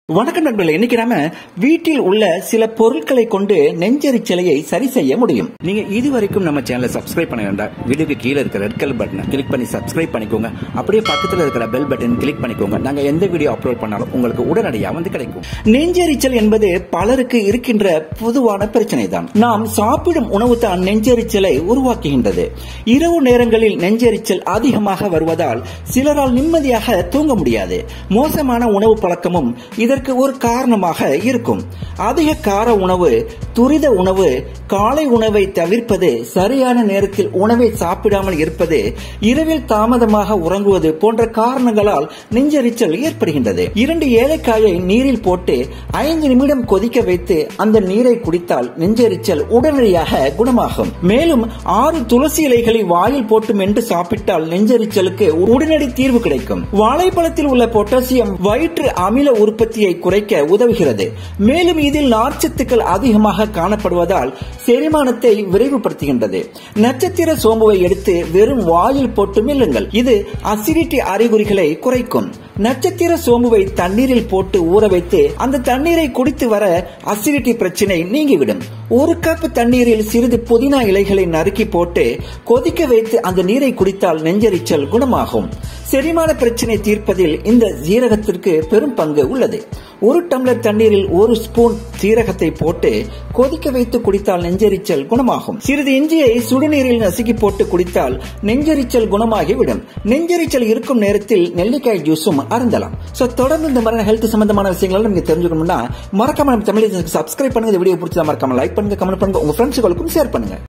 வணக்கம் நண்பர்களே இன்னைக்கு நாம வீட்டில் உள்ள சில பொருட்களை கொண்டு நெஞ்செரிச்சலையை சரி செய்ய முடியும் நீங்க இதுவரைக்கும் நம்ம சேனலை சப்ஸ்கிரைப் பண்ண வேண்டாம் வீடியோக்கு கீழே இருக்கிற ரெட் கலர் பட்டனை கிளிக் பண்ணி சப்ஸ்கிரைப் பண்ணிக்கோங்க அப்படியே பக்கத்துல இருக்கிற பெல் பட்டன் கிளிக் பண்ணிக்கோங்க நாங்க எந்த வீடியோ அப்லோட் பண்ணாலும் உங்களுக்கு உடனடியாக வந்து கிடைக்கும் நெஞ்செரிச்சல் என்பது பலருக்கு இருக்கின்ற பொதுவான பிரச்சனை தான் நாம் சாப்பிடும் உணவு தான் நெஞ்செரிச்சலை உருவாக்குகின்றது இரவு நேரங்களில் நெஞ்செரிச்சல் அதிகமாக வருவதால் சிலரால் நிம்மதியாக தூங்க முடியாது மோசமான உணவு பழக்கமும் இதற்கு ஒரு காரணமாக இருக்கும் அதிக கார உணவு துரித உணவு காலை உணவை தவிர்ப்பது சரியான நேரத்தில் உணவை சாப்பிடாமல் இருப்பது இரவில் தாமதமாக உறங்குவது போன்ற காரணங்களால் நெஞ்செரிச்சல் ஏற்படுகின்றது இரண்டு ஏலக்காயை நீரில் போட்டு ஐந்து நிமிடம் கொதிக்க வைத்து அந்த நீரை குடித்தால் நெஞ்செரிச்சல் உடனடியாக குணமாகும் மேலும் ஆறு துளசி இலைகளை வாயில் போட்டு மென்று சாப்பிட்டால் நெஞ்செரிச்சலுக்கு உடனடி தீர்வு கிடைக்கும் வாழைப்பழத்தில் உள்ள பொட்டாசியம் வயிற்று அமில உற்பத்தியை குறைக்க உதவுகிறது மேலும் இதில் நார்ச்சத்துக்கள் அதிகமாக காணப்படுவதால் செரிமானத்தை விரைவுபடுத்துகின்றது நட்சத்திர சோம்புவை எடுத்து வெறும் வாயில் போட்டு மெல்லுங்கள் இது அசிடிட்டி அறிகுறிகளை குறைக்கும் நட்சத்திர சோம்புவை தண்ணீரில் போட்டு ஊற வைத்து அந்த தண்ணீரை குடித்து வர அசிடிட்டி பிரச்சனை நீங்கிவிடும் ஒரு கப் தண்ணீரில் சிறிது புதினா இலைகளை நறுக்கி போட்டு கொதிக்க வைத்து அந்த நீரை குடித்தால் நெஞ்சரிச்சல் குணமாகும் செரிமான பிரச்சனை தீர்ப்பதில் இந்த ஜீரகத்திற்கு பெரும் பங்கு உள்ளது ஒரு டம்ளர் தண்ணீரில் ஒரு ஸ்பூன் சீரகத்தை போட்டு கொதிக்க வைத்து குடித்தால் நெஞ்சரிச்சல் குணமாகும் சிறிது இஞ்சியை சுடுநீரில் நசுக்கி போட்டு குடித்தால் நெஞ்சரிச்சல் குணமாகிவிடும் நெஞ்சரிச்சல் இருக்கும் நேரத்தில் நெல்லிக்காய் ஜூஸும் அருந்தலாம் சோ தொடர்ந்து இந்த மாதிரி ஹெல்த் சம்பந்தமான விஷயங்களை நீங்க தெரிஞ்சுக்கணும்னா மறக்காம நம்ம தமிழ் சப்ஸ்கிரைப் பண்ணுங்க இந்த வீடியோ பிடிச்சதா மறக்காம லைக் பண்ணுங்க கமெண்ட் பண்ணுங்க உங்க ஃப்ரெண்ட்ஸுகளுக்கும் ஷேர் பண்ணுங்க